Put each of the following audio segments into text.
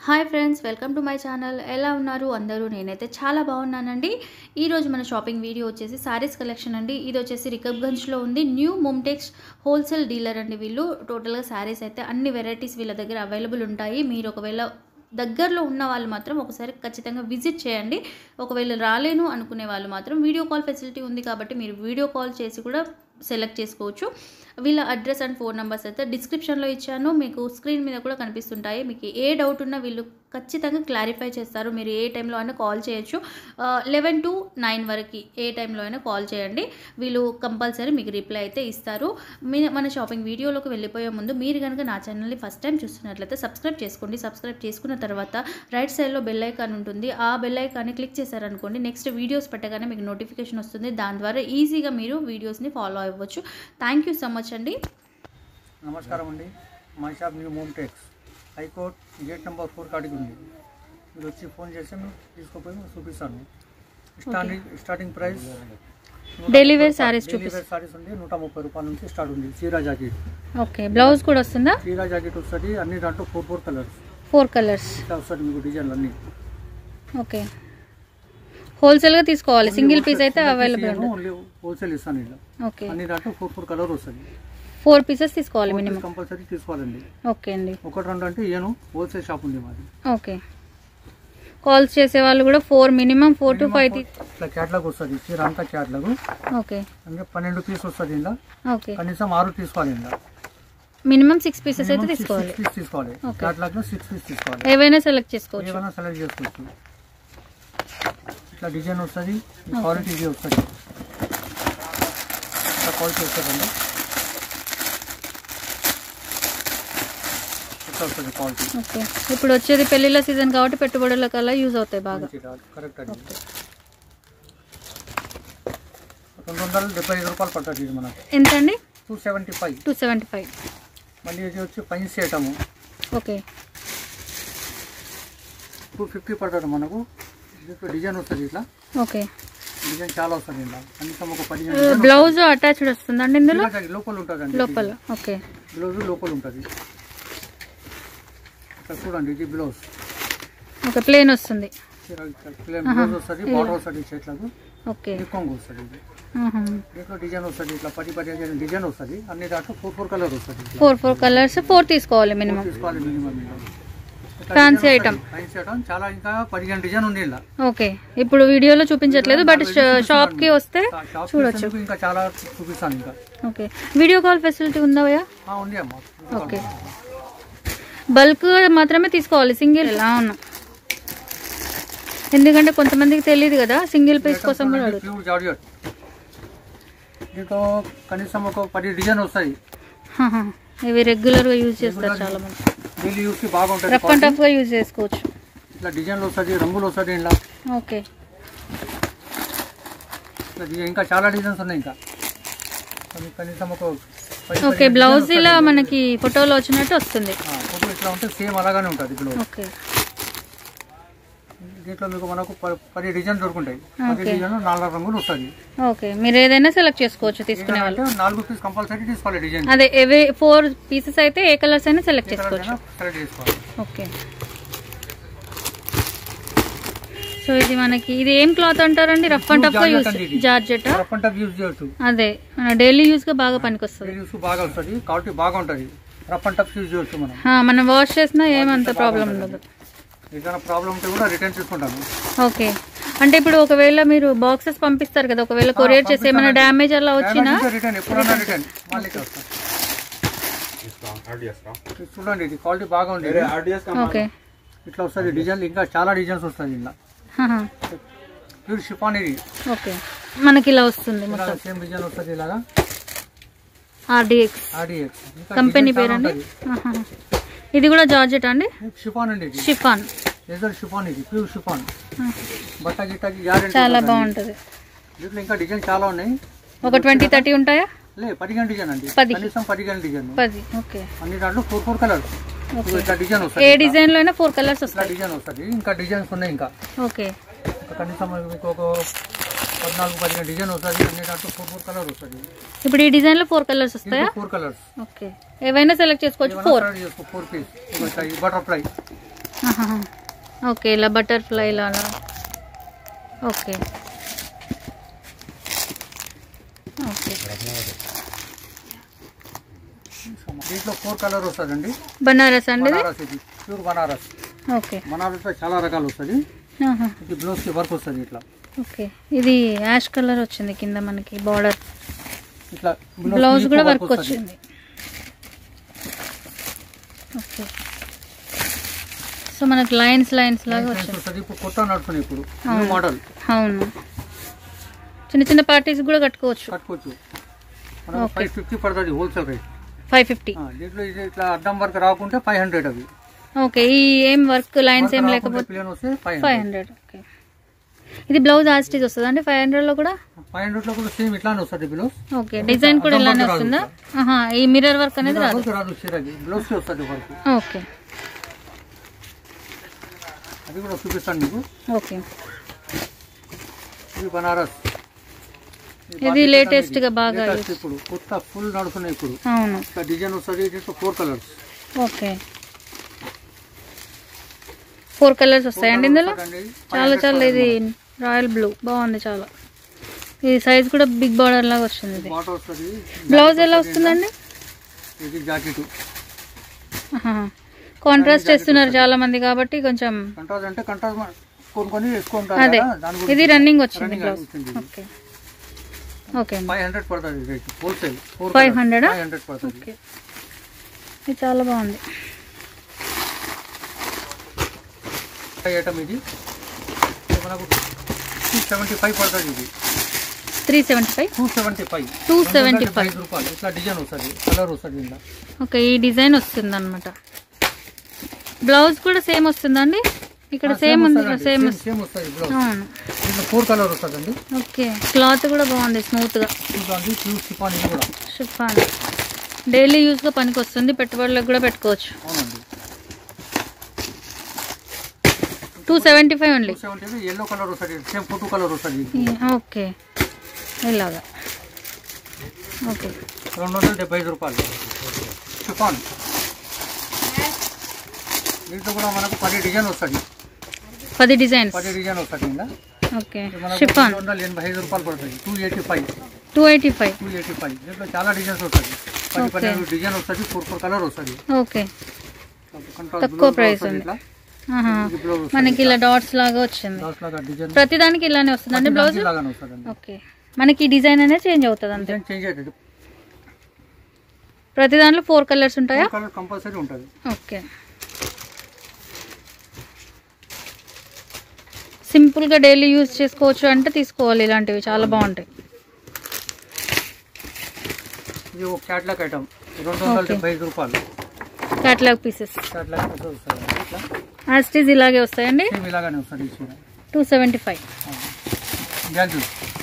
Hi friends welcome to my channel ఎలా ఉన్నారు అందరూ నేనైతే చాలా బాగున్నానండి ఈరోజు మన షాపింగ్ వీడియో వచ్చేసి సారీస్ కలెక్షన్ అండి ఇది వచ్చేసి రికబ్గంజ్లో ఉంది న్యూ మొమ్టెక్స్ హోల్సేల్ డీలర్ అండి వీళ్ళు టోటల్గా శారీస్ అయితే అన్ని వెరైటీస్ వీళ్ళ దగ్గర అవైలబుల్ ఉంటాయి మీరు ఒకవేళ దగ్గరలో ఉన్న వాళ్ళు మాత్రం ఒకసారి ఖచ్చితంగా విజిట్ చేయండి ఒకవేళ రాలేను అనుకునే వాళ్ళు మాత్రం వీడియో కాల్ ఫెసిలిటీ ఉంది కాబట్టి మీరు వీడియో కాల్ చేసి కూడా సెలెక్ట్ చేసుకోవచ్చు వీళ్ళ అడ్రస్ అండ్ ఫోన్ నెంబర్స్ అయితే డిస్క్రిప్షన్లో ఇచ్చాను మీకు స్క్రీన్ మీద కూడా కనిపిస్తుంటాయి మీకు ఏ డౌట్ ఉన్నా వీళ్ళు ఖచ్చితంగా క్లారిఫై చేస్తారు మీరు ఏ టైంలో అయినా కాల్ చేయొచ్చు లెవెన్ టు నైన్ వరకు ఏ టైంలో అయినా కాల్ చేయండి వీళ్ళు కంపల్సరీ మీకు రిప్లై అయితే ఇస్తారు మీ మన షాపింగ్ వీడియోలోకి వెళ్ళిపోయే ముందు మీరు కనుక నా ఛానల్ని ఫస్ట్ టైం చూస్తున్నట్లయితే సబ్స్క్రైబ్ చేసుకోండి సబ్స్క్రైబ్ చేసుకున్న తర్వాత రైట్ సైడ్లో బెల్ ఐకాన్ ఉంటుంది ఆ బెల్ ఐకాన్ని క్లిక్ చేశారనుకోండి నెక్స్ట్ వీడియోస్ పెట్టగానే మీకు నోటిఫికేషన్ వస్తుంది దాని ద్వారా ఈజీగా మీరు వీడియోస్ని ఫాలో అవ్వచ్చు థ్యాంక్ యూ సో మచ్ అండి నమస్కారం అండి మా shop new mom tex high court gate number four కాడికి ఉంది మీరు వచ్చి ఫోన్ చేస్తే మేము తీసుకుపోయి మేము చూపిస్తాను starting starting price delivery sarees delivery sarees ఉంది నూట ముప్పై రూపాయల నుంచి స్టార్ట్ ఉంది చీరా జాకెట్ ఓకే బ్లౌజ్ కూడా వస్తుందా చీరా జాకెట్ వస్తుంది అన్ని దాంట్లో four four colours four colours ఇట్లా వస్తుంది మీకు డిజైన్లు అన్ని ఓకే హోల్సేల్గా తీసుకోవాలి సింగిల్ పీస్ అయితే అవైలబుల్ ఉండదు ఓన్లీ హోల్సేల్ ఇస్తాను ఇలా ఓకే అన్ని దాంట్లో ఫోర్ ఫోర్ కలర్ వస్తుంది ఫోర్ పీసెస్ తీసుకోవాలి మినిమం కంపల్సరీ తీసుకోవాలండి ఓకే అండి ఒకటి రెండు అంటే ఏను హోల్సేల్ షాప్ ఉంది మాది ఓకే కాల్స్ చేసే వాళ్ళు కూడా four minimum four to five ఇట్లా క్యాట్లాగ్ వస్తుంది చీర అంతా క్యాట్లాగ్ ఓకే అంటే పన్నెండు పీస్ వస్తుంది ఇలా ఓకే కనీసం ఆరు తీసుకోవాలి ఇలా మినిమం సిక్స్ పీసెస్ అయితే తీసుకోవాలి సిక్స్ పీస్ తీసుకోవాలి Okay. క్యాట్లాగ్ లో సిక్స్ పీస్ తీసుకోవాలి ఏవైనా సెలెక్ట్ చేసుకోవచ్చు ఏమైనా సెలెక్ట్ చేసుకోవచ్చు ఇట్లా డిజైన్ వస్తుంది క్వాలిటీ ఇది వస్తుంది ఇట్లా క్వాలిటీ వస్తుందండి ఇట్లా వస్తుంది క్వాలిటీ ఓకే ఇప్పుడు వచ్చేది పెళ్లిళ్ళ సీజన్ కాబట్టి పెట్టుబడుల కల్లా యూజ్ అవుతాయి బాగా కరెక్ట్ అండి రెండు వందల డెబ్బై ఐదు రూపాయలు పడుతుంది ఇది మనకు ఎంత అండి two seventy five two seventy five మళ్ళీ ఇది వచ్చి పైన్స్ ఐటము ఓకే టూ ఫిఫ్టీ పడుతుంది మనకు దీంట్లో డిజైన్ వస్తుంది ఇట్లా ఓకే డిజైన్ చాలా వస్తుంది ఇలా కనీసం ఒక పదిహేను బ్లౌజ్ అటాచ్డ్ వస్తుందండి ఇందులో డిజైన్ లోపల ఉంటుందండి లోపల ఓకే బ్లౌజ్ లోపల ఉంటుంది ఇక్కడ చూడండి ఇది బ్లౌజ్ ఓకే ప్లేన్ వస్తుంది బ్లౌజ్ వస్తుంది బార్డర్ వస్తుంది చేతులకు ఓకే కొంగు వస్తుంది ఇది ఆహా. దీంట్లో డిజైన్ వస్తుంది ఇట్లా పది పదిహేను డిజైన్ వస్తుంది అన్ని దాంట్లో ఫోర్ ఫోర్ కలర్ వస్తుంది ఇట్లా ఫోర్ ఫోర్ కలర్స్ ఫోర్ తీసుకోవాలి మినిమం తీసుకోవాలి minimum Fancy item. Fancy item చాలా ఇంకా పదిహేను డిజైన్ ఉంది ఇలా ఓకే ఇప్పుడు వీడియోలో చూపించట్లేదు బట్ షాప్ కి వస్తే షాప్ చూడొచ్చు తీసేందుకు ఇంకా చాలా చూపిస్తాను ఇంకా ఓకే వీడియో కాల్ ఫెసిలిటీ ఉందా భయ్యా ఆ, ఉంది అమ్మా ఓకే బల్క్ మాత్రమే తీసుకోవాలి సింగిల్ ఎలా ఉన్నా ఎందుకంటే కొంతమందికి తెలియదు కదా సింగిల్ పీస్ కోసం కూడా అడుగుతారు ప్యూర్ జార్జెట్ దీంట్లో కనీసం ఒక పది డిజైన్ వస్తాయి హహ. ఇవి రెగ్యులర్ గా యూజ్ చేస్తారు చాలా మంది డైలీ యూస్కి బాగుంటుంది రఫ్ అండ్ టఫ్ గా యూజ్ చేసుకోవచ్చు ఇట్లా డిజైన్లు వస్తుంది రంగులు వస్తుంది ఇలా ఓకే ఇట్లా డిజైన్ ఇంకా చాలా డిజైన్స్ ఉన్నాయి ఇంకా అవి కనీసం ఒక పది ఓకే పదిహేను బ్లౌజ్ డిజైన్లు ఇలా వస్తాయి. మనకి ఫోటోలో వచ్చినట్టు వస్తుంది ఆ, ఫోటో ఇట్లా ఉంటే సేమ్ అలాగానే ఉంటుంది బ్లౌజ్ ఓకే దీంట్లో మీకు మనకు ప- పది డిజైన్ దొరుకుంటాయి పది ఓకే. డిజైన్ నాలుగు రంగులు వస్తుంది ఓకే మీరు ఏదైనా సెలెక్ట్ చేసుకోవచ్చు తీసుకునే వాళ్ళు అంటే నాలుగు పీస్ కంపల్సరీ తీసుకోవాలి డిజైన్ అదే ఎవే ఫోర్ పీసెస్ అయితే ఏ కలర్స్ అయినా సెలెక్ట్ చేసుకోవచ్చు సెలెక్ట్ చేసుకోవాలి ఓకే సో ఇది మనకి ఇది ఏం క్లాత్ అంటారండి రఫ్ అండ్ టఫ్ గా యూస్ జార్జెట్ అండి ఇది. Georgette rough and tough use చేయొచ్చు అదే మన డైలీ యూస్ గా బాగా పనికొస్తుంది యూస్ బాగా వస్తుంది క్వాలిటీ బాగా ఉంటుంది రఫ్ అండ్ టఫ్ యూజ్ చేయొచ్చు మనం ఆ, మనం వాష్ చేసినా ఏమంత ప్రాబ్లం ఉండదు ఏదైనా ప్రాబ్లం ఉంటే కూడా రిటర్న్ తీసుకుంటాను ఓకే అంటే ఇప్పుడు ఒకవేళ మీరు బాక్సెస్ పంపిస్తారు కదా ఒకవేళ కొరియర్ చేసి ఏమైనా డ్యామేజ్ అలా వచ్చినా రిటర్న్ ఎప్పుడన్నా రిటర్న్ మళ్ళీ వస్తాం ఇది చూడండి ఇది క్వాలిటీ బాగా ఉంది ఓకే ఇట్లా వస్తుంది డిజైన్ ఇంకా చాలా డిజైన్స్ వస్తుంది ఇలా హహ. ప్యూర్ షిఫాన్ ఇది ఓకే మనకి ఇలా వస్తుంది ఇలా మొత్తం సేమ్ డిజైన్ వస్తుంది ఇలాగా ఆర్డిఎక్స్ ఆర్డిఎక్స్ కంపెనీ పేరండి ఆహా. ఇది కూడా జార్జెట్ అండి షిఫాన్ అండి ఇది షిఫాన్ లేజర్ షిఫాన్ ఇది ప్యూర్ షిఫాన్ బట్ట గిట్టకి గ్యారెంటీ చాలా బాగుంటుంది దీంట్లో ఇంకా డిజైన్ చాలా ఉన్నాయి ఒక ట్వంటీ థర్టీ ఉంటాయా లే పదిహేను డిజైన్ అండి పది. కనీసం పదిహేను డిజైన్ పది ఓకే అన్ని దాంట్లో ఫోర్ ఫోర్ కలర్స్ ఓకే ఇట్లా డిజైన్ ఏ వస్తుంది డిజైన్ లో అయినా ఫోర్ కలర్స్ ఇట్లా వస్తాయి డిజైన్ వస్తుంది ఇంకా డిజైన్స్ ఉన్నాయి ఇంకా ఓకే ఇంకా కనీసం మీకు ఒక పద్నాలుగు పదిహేను డిజైన్ వస్తుంది అన్ని దాంట్లో ఫోర్ ఫోర్ కలర్ వస్తుంది ఇప్పుడు ఈ డిజైన్ లో ఫోర్ కలర్స్ వస్తాయా ఫోర్ కలర్స్ ఓకే ఏవైనా సెలెక్ట్ చేసుకోవచ్చు ఫోర్ చేసుకో ఫోర్ పీస్ బటర్ఫ్లై ఆహాహా. ఓకే ఇలా బటర్ఫ్లై ఇలా అలా ఓకే ఓకే దీంట్లో ఫోర్ కలర్ వస్తుందండి బనారస్ అండి ఇది బనారస్ ఇది ప్యూర్ బనారస్ ఓకే బనారస్లో చాలా రకాలు వస్తుంది ఆహా. ఇది బ్లౌజ్కి వర్క్ వస్తుంది ఇట్లా ఓకే ఇది యాష్ కలర్ వచ్చింది కింద మనకి బార్డర్ ఇట్లా బ్లౌజ్ కి కూడా work వర్క్ వస్తది. వచ్చింది ఓకే సో మనకి లైన్స్ లైన్స్ లాగా Lines వచ్చింది వస్తది. ఇప్పుడు కొత్త నడుస్తుంది ఇప్పుడు న్యూ మోడల్ అవును చిన్న చిన్న పార్టీస్ కూడా కట్టుకోవచ్చు కట్టుకోవచ్చు మనం Okay. ఫైవ్ ఫిఫ్టీ పడుతుంది హోల్సేల్ రేట్ ఫైవ్ ఫిఫ్టీ దీంట్లో ఇది ఇట్లా అడ్డం వర్క్ రాకుంటే ఫైవ్ హండ్రెడ్ అవి ఓకే ఈ ఏం వర్క్ లైన్స్ ఏం లేకపోతే ప్లేన్ వస్తే ఫైవ్ ఫైవ్ హండ్రెడ్ ఓకే ఇది బ్లౌజ్ ఆస్టిజ్ వస్తుంది అండి ఫైవ్ హండ్రెడ్లో కూడా ఫైవ్ హండ్రెడ్ లో కూడా సేమ్ ఇట్లానే వస్తుంది బ్లౌజ్ ఓకే డిజైన్ కూడా అర్థం ఇలానే వర్క్ వస్తుందా ఆహా ఈ మిర్రర్ వర్క్ అనేది రాదు వర్క్ రాదు చీరకి బ్లౌజ్ కి వస్తుంది వర్క్ ఓకే అది కూడా చూపిస్తాను మీకు ఓకే ఇది బనారస్ ఇది లేటెస్ట్ గా బాగా లేటెస్ట్ ఇప్పుడు కొత్త ఫుల్ నడుస్తున్నాయి ఇప్పుడు అవును ఇట్లా డిజైన్ వస్తుంది దీంట్లో four colours okay four colours వస్తాయండి ఇందులో చాలా చాలా ఇది రాయల్ బ్లూ బాగుంది చాలా ఈ సైజ్ కూడా బిగ్ బార్డర్ లాగా వచ్చింది ఇది బాటర్ వస్తుంది బ్లౌజ్ ఎలా వస్తుందండి ఇది జాకెట్ కాంట్రాస్ట్ చేస్తున్నారు చాలా మంది కాబట్టి కొంచెం కంట్రాస్ అంటే కంట్రాస్ కొనుక్కొని వేసుకుంటారు అదే కదా దాని గురించి ఇది రన్నింగ్ వచ్చింది Running బ్లౌజ్ వచ్చింది ఇది. ఓకే ఓకే అండి ఫైవ్ హండ్రెడ్ పడుతుంది రేట్ హోల్సేల్ ఫోర్ 500 ఆ? ఫైవ్ హండ్రెడ్ పడుతుంది ఓకే ఇది చాలా బాగుంది ఐటమ్ ఇది ఇది మనకు టూ సెవెంటీ ఫైవ్ పడుతుంది ఇది three seventy five two seventy five 275. ఐదు రూపాయలు ఇట్లా డిజైన్ వస్తుంది కలర్ వస్తుంది ఇందా ఓకే ఈ డిజైన్ వస్తుంది అనమాట బ్లౌజ్ కూడా సేమ్ వస్తుందండి ఇక్కడ సేమ్ ఉంది సేమ్ సేమ్ వస్తుంది బ్లౌజ్ అవును దీంట్లో ఫోర్ కలర్ వస్తుందండి ఓకే క్లాత్ కూడా బాగుంది స్మూత్ గా చూడండి ప్యూర్ సిఫాన్ ఇది కూడా షిఫాన్ డైలీ యూస్ గా పనికి వస్తుంది పెట్టుబడులకు కూడా పెట్టుకోవచ్చు అవునండి two seventy five only two seventy yellow colour వస్తుంది సేమ్ ఫోటో కలర్ వస్తుంది ఓకే ఇలాగా ఓకే రెండు వందల డెబ్బై ఐదు రూపాయలు షిఫాన్ దీంట్లో కూడా మనకు పది డిజైన్ వస్తుంది పది డిజైన్స్ పది డిజైన్ వస్తుంది ఇంకా ఓకే ఇది మనకు షిఫాన్ రెండు వందల ఎనభై ఐదు రూపాయలు పడుతుంది two eighty five two eighty five two eighty five దీంట్లో చాలా డిజైన్స్ వస్తుంది పది Okay. పన్నెండు డిజైన్ వస్తుంది ఫోర్ ఫోర్ కలర్ వస్తుంది ఓకే Contrast తక్కువ blue price వస్తుంది ఉంది. ఇట్లా. ఆహా. ఇది బ్లౌజ్ వస్తుంది. మనకి ఇలా డాట్స్ లాగా వచ్చింది Dot లాగా డిజైన్ ప్రతిదానికి ఇలానే వస్తుందండి బ్లౌజ్ లాగానే వస్తుందండి ఓకే మనకి డిజైన్ అనేది చేంజ్ అవుతుంది అంతే డిజైన్ చేంజ్ అవుతుంది ప్రతి దాంట్లో ఫోర్ కలర్స్ ఉంటాయా కలర్ కంపల్సరీ ఉంటుంది ఓకే సింపుల్గా డైలీ యూజ్ చేసుకోవచ్చు అంటే తీసుకోవాలి ఇలాంటివి చాలా బాగుంటాయి ఇది ఒక క్యాట్లాక్ ఐటమ్ రెండు వందల Okay. డెబ్బై ఐదు రూపాయలు క్యాటలాగ్ పీసెస్ క్యాట్లాక్ వస్తుంది ఇట్లా యాస్టీజ్ ఇలాగే వస్తాయండి సేమ్ ఇలాగానే వస్తుంది ఈ చీర టూ సెవెంటీ ఫైవ్ బ్యాగ్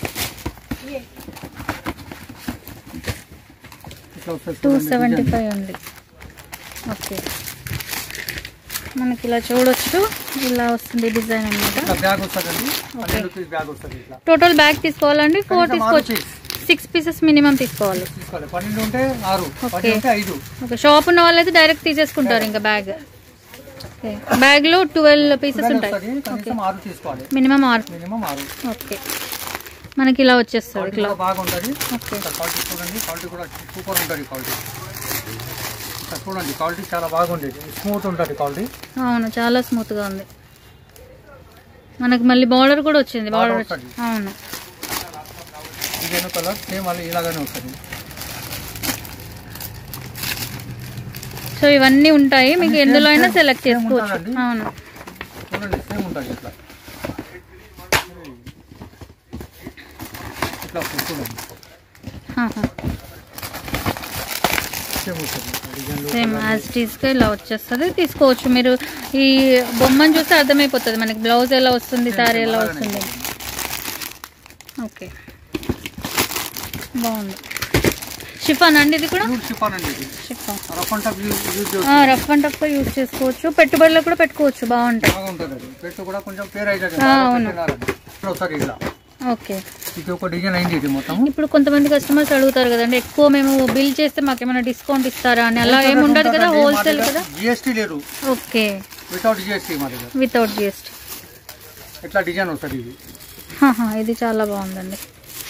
ఇట్లా వస్తుంది టూ చూడండి సెవెంటీ డిజైన్. ఫైవ్ ఉంది ఓకే మనకి ఇలా చూడొచ్చు ఇలా వస్తుంది డిజైన్ అన్నమాట ఇట్లా బ్యాగ్ వస్తుందండి పన్నెండు పీస్ బ్యాగ్ వస్తుంది ఇట్లా టోటల్ బ్యాగ్ తీసుకోవాలండి ఫోర్ కనీసం ఆరు తీసుకోవచ్చు piece సిక్స్ పీసెస్ మినిమం తీసుకోవాలి తీసుకోవాలి పన్నెండు ఉంటే ఆరు పది Okay. ఉంటే ఐదు ఓకే షాప్ ఉన్న వాళ్ళైతే డైరెక్ట్ తీసేసుకుంటారు ఇంకా బ్యాగ్ ఓకే బ్యాగ్లో ట్వెల్వ్ పీసెస్ ఇలానే ఉంటాయి వస్తుంది కనీసం ఆరు తీసుకోవాలి మినిమం ఆరు మినిమం ఆరు ఓకే మనకి ఇలా వచ్చేస్తుంది క్వాలిటీ ఇట్లా కూడా బాగుంటుంది ఓకే క్వాలిటీ చూడండి క్వాలిటీ కూడా సూపర్ ఉంటుంది క్వాలిటీ ఇక్కడ చూడండి క్వాలిటీ చాలా బాగుండేది స్మూత్ ఉంటుంది క్వాలిటీ అవును చాలా స్మూత్గా ఉంది మనకి మళ్ళీ బార్డర్ కూడా వచ్చింది Border బార్డర్ వస్తుంది. అవును డిజైన్ కలర్ సేమ్ మళ్ళీ ఇలాగానే వస్తుంది సో ఇవన్నీ ఉంటాయి మీకు అన్ని ఎందులో same, అయినా same, సెలెక్ట్ same చేసుకోవచ్చు ఉంటుందండి. అవును చూడండి సేమ్ ఉంటుంది ఇట్లా ఇట్లా వస్తుంది చూడండి సేమ్ వస్తుంది డిజైన్లు సేమ్ యాజ్ టీస్గా ఇలా వచ్చేస్తుంది తీసుకోవచ్చు మీరు ఈ బొమ్మను చూస్తే అర్థమైపోతుంది మనకి బ్లౌజ్ ఎలా వస్తుంది శారీ ఎలా వస్తుంది ఓకే బాగుంది షిఫాన్ అండి ఇది కూడా ప్యూర్ షిఫాన్ అండి ఇది chiffon rough and tough use use rough and tough use చేసుకోవచ్చు పెట్టుబడులకు కూడా పెట్టుకోవచ్చు బాగుంటాయి బాగుంటుంది అది పెట్టు కూడా కొంచెం పేరు అవుతుంది ఆ, అవును. వస్తుంది ఇట్లా ఓకే ఇది ఒక డిజైన్ అయింది ఇది మొత్తం ఇప్పుడు కొంతమంది కస్టమర్స్ అడుగుతారు కదండి ఎక్కువ మేము బిల్ చేస్తే మాకు ఏమైనా డిస్కౌంట్ ఇస్తారా అని అలా ఏమి ఉండదు కదా హోల్సేల్ కదా జిఎస్టీ లేదు ఓకే వితౌట్ జిఎస్టీ మా దగ్గర వితౌట్ జిఎస్టీ ఇట్లా డిజైన్ వస్తుంది ఇది ఇది చాలా బాగుందండి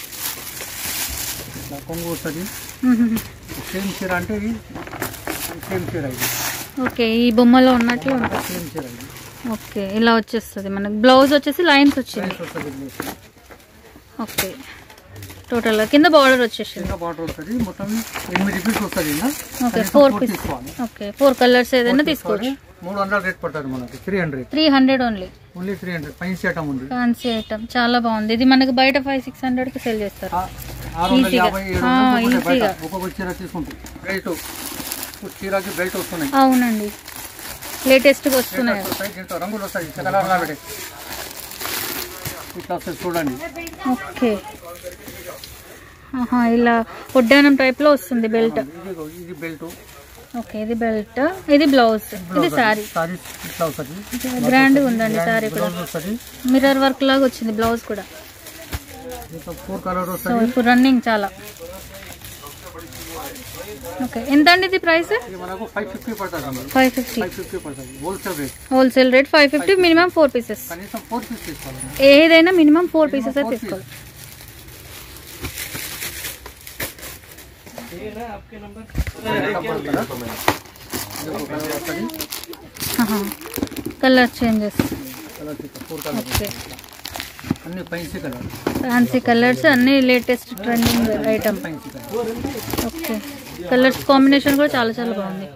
ఇట్లా కొంగు వస్తుంది మ్మ్. సేమ్ చీర అంటే ఇది సేమ్ చీర ఇది ఓకే ఈ బొమ్మలో ఉన్నట్లు ఉంటుంది సేమ్ చీర ఇది ఓకే ఇలా వచ్చేస్తుంది మనకి బ్లౌజ్ వచ్చేసి లైన్స్ వచ్చింది ప్రైస్ వస్తుంది ఇది. ఓకే టోటల్గా కింద బార్డర్ వచ్చేసింది చిన్న బార్డర్ వస్తుంది మొత్తం ఎనిమిది పీస్ వస్తుంది ఇంకా ఓకే కనీసం ఫోర్ four పీస్ తీసుకోవాలి ఓకే ఫోర్ కలర్స్ ఏదైనా తీసుకోవాలి. తీసుకోవచ్చు మూడు వందల రేట్ పడుతుంది మనకి three hundred three hundred only only three hundred fancy item ఉంది ఫ్యాన్సీ ఐటమ్ చాలా బాగుంది ఇది మనకి బయట ఫైవ్ సిక్స్ హండ్రెడ్కి సెల్ చేస్తారు ఆ- ఆరు వందల ఈజీగా. యాభై ఏడు ఆ, వందలు ఉంటే బయట ఈజీగా. ఒక్కొక్క చీర తీసుకుంటాం బెల్ట్ చీరకి బెల్ట్ వస్తున్నాయి అవునండి లేటెస్ట్గా వస్తున్నాయి లేటెస్ట్ వస్తాయి దీంట్లో రంగులు వస్తాయి కలర్ రాబడే ఇట్లా వస్తుంది చూడండి ఓకే ఆహా ఇలా ఒడ్డానం టైప్లో వస్తుంది బెల్ట్ ఇది ఇది బెల్ట్ ఓకే ఇది బెల్ట్ ఇది బ్లౌజ్ ఇది శారీ సారీ ఇట్లా వస్తుంది గ్రాండ్గా ఉందండి శారీ కూడా బ్లౌజ్ వస్తుంది మిర్రర్ వర్క్ లాగా వచ్చింది బ్లౌజ్ కూడా దీంట్లో ఫోర్ కలర్ సో వస్తుంది ఇప్పుడు రన్నింగ్ చాలా ఓకే ఎంత అండి ఇది ప్రైస్ ఇది మనకు ఫైవ్ ఫిఫ్టీ పడుతుంది ఫైవ్ ఫిఫ్టీ ఫైవ్ ఫిఫ్టీ పడుతుంది wholesale rate wholesale rate five fifty minimum four pieces కనీసం ఫోర్ పీస్ తీసుకోవాలి ఏదైనా మినిమం ఫోర్ పీసెస్ అయితే తీసుకోవాలి colour changes colour four colour okay అన్ని ఫైన్సీ కలర్ ఫ్యాన్సీ కలర్స్ అన్ని latest trending item fancy colour okay colours combination కూడా చాలా చాలా బాగుంది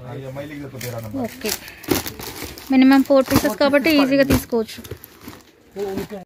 ఓకే మినిమం ఫోర్ పీసెస్ కాబట్టి ఈజీగా తీసుకోవచ్చు